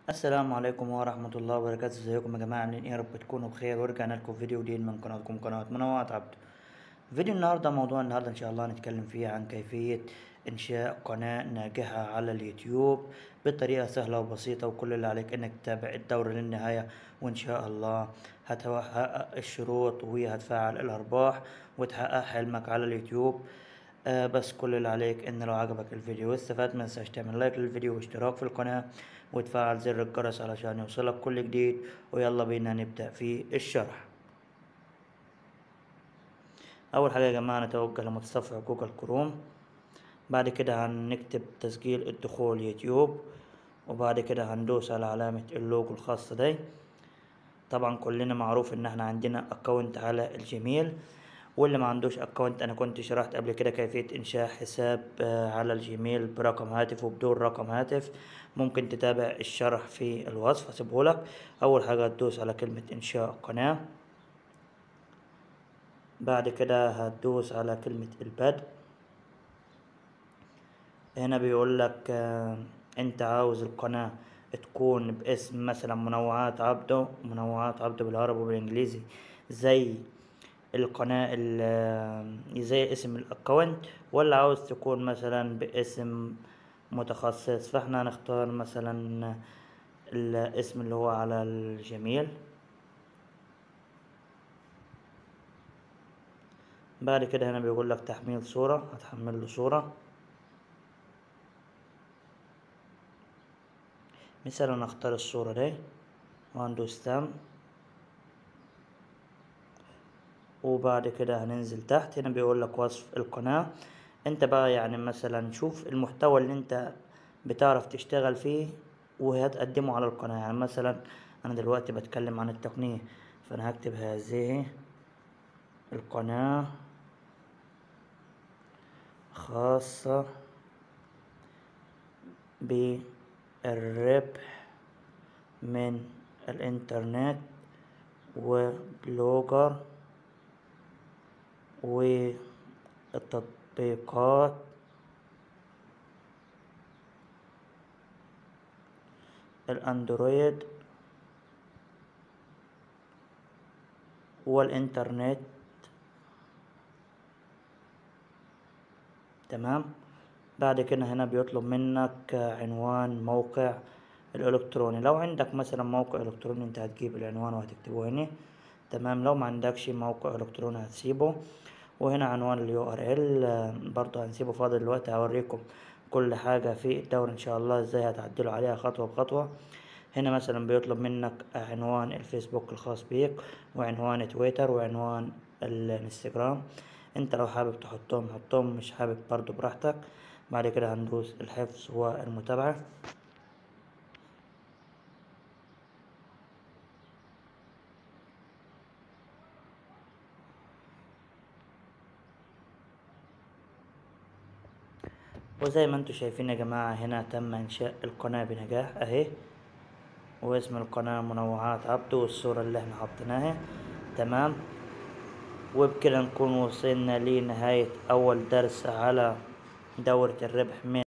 السلام عليكم ورحمة الله وبركاته ازيكم يا جماعة عاملين ايه يا رب تكونوا بخير ورجعنا لكم فيديو جديد من قناتكم قناة منوعات عبد فيديو النهاردة موضوع النهاردة ان شاء الله هنتكلم فيه عن كيفية انشاء قناة ناجحة على اليوتيوب بطريقة سهلة وبسيطة وكل اللي عليك انك تتابع الدورة للنهاية وان شاء الله هتحقق الشروط وهتفعل الارباح وتحقق حلمك على اليوتيوب آه بس كل اللي عليك ان لو عجبك الفيديو واستفدت متنساش تعمل لايك للفيديو واشتراك في القناة وتفعل زر الجرس علشان يوصلك كل جديد ويلا بينا نبدأ في الشرح اول حاجة يا جماعة نتوجه لمتصفح جوجل كروم بعد كده هنكتب تسجيل الدخول يوتيوب وبعد كده هندوس على علامة اللوجو الخاصة دي طبعا كلنا معروف ان احنا عندنا اكونت على الجيميل واللي ما عندوش اكونت انا كنت شرحت قبل كده كيفية انشاء حساب على الجيميل برقم هاتف وبدون رقم هاتف ممكن تتابع الشرح في الوصف هسيبهولك اول حاجة تدوس على كلمة انشاء قناة بعد كده هتدوس على كلمة البدء هنا بيقول لك انت عاوز القناة تكون باسم مثلا منوعات عبده منوعات عبده بالعربي وبالانجليزي زي القناة زي اسم الاكونت ولا عاوز تكون مثلا باسم متخصص فاحنا هنختار مثلا الاسم اللي هو على الجميل بعد كده هنا بيقول لك تحميل صورة هتحمل له صورة مثلا نختار الصورة دي وهندوس تم وبعد كده هننزل تحت هنا بيقول لك وصف القناة انت بقى يعني مثلا شوف المحتوى اللي انت بتعرف تشتغل فيه وهتقدمه على القناة يعني مثلا انا دلوقتي بتكلم عن التقنية فانا هكتب هذه القناة خاصة بالربح من الانترنت وبلوجر والتطبيقات الاندرويد والانترنت تمام بعد كده هنا بيطلب منك عنوان موقع الالكتروني لو عندك مثلا موقع الكتروني انت هتجيب العنوان وهتكتبه هنا تمام لو ما عندكش موقع الكتروني هتسيبه وهنا عنوان اليو ار ال برضه هنسيبه فاضل دلوقتي هوريكم كل حاجة في الدورة ان شاء الله ازاي هتعدلوا عليها خطوة بخطوة هنا مثلا بيطلب منك عنوان الفيسبوك الخاص بيك وعنوان تويتر وعنوان الانستجرام انت لو حابب تحطهم حطهم مش حابب برضو براحتك بعد كده هندوس الحفظ والمتابعة وزي ما انتم شايفين يا جماعة هنا تم انشاء القناة بنجاح اهي واسم القناة منوعات عبده والصورة اللي احنا حطيناها تمام وبكده نكون وصلنا لنهاية أول درس على دورة الربح من